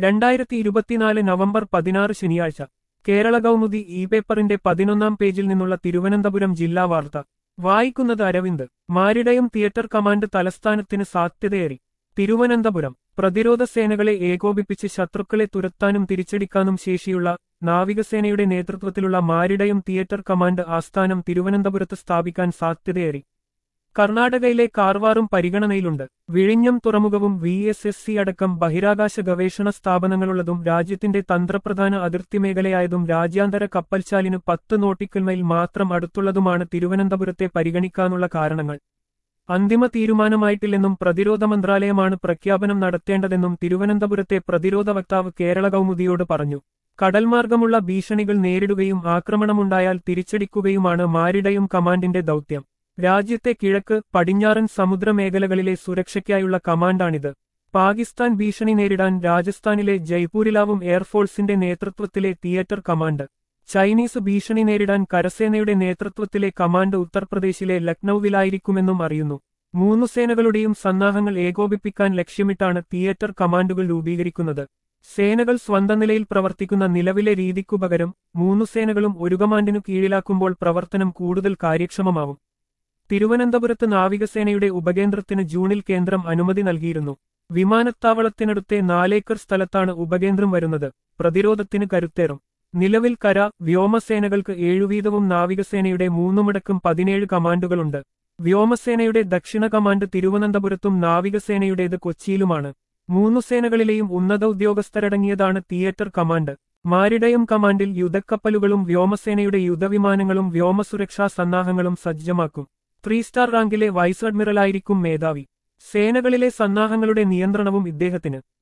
രണ്ടായിരത്തി ഇരുപത്തിനാല് നവംബർ പതിനാറ് ശനിയാഴ്ച കേരള കൗമുദി ഇ പേപ്പറിന്റെ പതിനൊന്നാം പേജിൽ നിന്നുള്ള തിരുവനന്തപുരം ജില്ലാ വാർത്ത വായിക്കുന്നത് അരവിന്ദ് മാരിടയം തിയേറ്റർ കമാൻഡ് തലസ്ഥാനത്തിന് സാധ്യതയേറി തിരുവനന്തപുരം പ്രതിരോധ സേനകളെ ഏകോപിപ്പിച്ച് ശത്രുക്കളെ തുരത്താനും തിരിച്ചടിക്കാനും ശേഷിയുള്ള നാവികസേനയുടെ നേതൃത്വത്തിലുള്ള മാരിടയം തിയേറ്റർ കമാൻഡ് ആസ്ഥാനം തിരുവനന്തപുരത്ത് സ്ഥാപിക്കാൻ സാധ്യതയേറി കർണാടകയിലെ കാർവാറും പരിഗണനയിലുണ്ട് വിഴിഞ്ഞം തുറമുഖവും വി എസ് എസ് സി അടക്കം ബഹിരാകാശ ഗവേഷണ സ്ഥാപനങ്ങളുള്ളതും രാജ്യത്തിന്റെ തന്ത്രപ്രധാന അതിർത്തി മേഖലയായതും രാജ്യാന്തര കപ്പൽശാലിന് പത്ത് നോട്ടിക്കൽ മൈൽ മാത്രം അടുത്തുള്ളതുമാണ് തിരുവനന്തപുരത്തെ പരിഗണിക്കാനുള്ള കാരണങ്ങൾ അന്തിമ തീരുമാനമായിട്ടില്ലെന്നും പ്രതിരോധ മന്ത്രാലയമാണ് പ്രഖ്യാപനം നടത്തേണ്ടതെന്നും തിരുവനന്തപുരത്തെ പ്രതിരോധ വക്താവ് കേരള കൗമുദിയോട് പറഞ്ഞു കടൽമാർഗമുള്ള ഭീഷണികൾ നേരിടുകയും ആക്രമണമുണ്ടായാൽ തിരിച്ചടിക്കുകയുമാണ് മാരിടയും കമാൻഡിന്റെ ദൗത്യം രാജ്യത്തെ കിഴക്ക് പടിഞ്ഞാറൻ സമുദ്രമേഖലകളിലെ സുരക്ഷയ്ക്കായുള്ള കമാൻഡാണിത് പാകിസ്ഥാൻ ഭീഷണി നേരിടാൻ രാജസ്ഥാനിലെ ജയ്പൂരിലാവും എയർഫോഴ്സിന്റെ നേതൃത്വത്തിലെ തിയേറ്റർ കമാൻഡ് ചൈനീസ് ഭീഷണി നേരിടാൻ കരസേനയുടെ നേതൃത്വത്തിലെ കമാൻഡ് ഉത്തർപ്രദേശിലെ ലക്നൌവിലായിരിക്കുമെന്നും അറിയുന്നു മൂന്നു സേനകളുടെയും സന്നാഹങ്ങൾ ഏകോപിപ്പിക്കാൻ ലക്ഷ്യമിട്ടാണ് തിയേറ്റർ കമാൻഡുകൾ രൂപീകരിക്കുന്നത് സേനകൾ സ്വന്തം നിലയിൽ പ്രവർത്തിക്കുന്ന നിലവിലെ രീതിക്കു പകരം മൂന്നു സേനകളും ഒരു കമാൻഡിനു കീഴിലാക്കുമ്പോൾ പ്രവർത്തനം കൂടുതൽ കാര്യക്ഷമമാവും തിരുവനന്തപുരത്ത് നാവികസേനയുടെ ഉപകേന്ദ്രത്തിന് ജൂണിൽ കേന്ദ്രം അനുമതി നൽകിയിരുന്നു വിമാനത്താവളത്തിനടുത്തെ നാലേക്കർ സ്ഥലത്താണ് ഉപകേന്ദ്രം വരുന്നത് പ്രതിരോധത്തിന് കരുത്തേറും നിലവിൽ കര വ്യോമസേനകൾക്ക് ഏഴുവീതവും നാവികസേനയുടെ മൂന്നുമടക്കം പതിനേഴ് കമാൻഡുകളുണ്ട് വ്യോമസേനയുടെ ദക്ഷിണ കമാൻഡ് തിരുവനന്തപുരത്തും നാവികസേനയുടേത് കൊച്ചിയിലുമാണ് മൂന്നു സേനകളിലെയും ഉന്നത ഉദ്യോഗസ്ഥരടങ്ങിയതാണ് തിയേറ്റർ കമാൻഡ് മാരിടയം കമാൻഡിൽ യുദ്ധക്കപ്പലുകളും വ്യോമസേനയുടെ യുദ്ധവിമാനങ്ങളും വ്യോമസുരക്ഷാ സന്നാഹങ്ങളും സജ്ജമാക്കും ത്രീ സ്റ്റാർ റാങ്കിലെ വൈസ് അഡ്മിറലായിരിക്കും മേധാവി സേനകളിലെ സന്നാഹങ്ങളുടെ നിയന്ത്രണവും ഇദ്ദേഹത്തിന്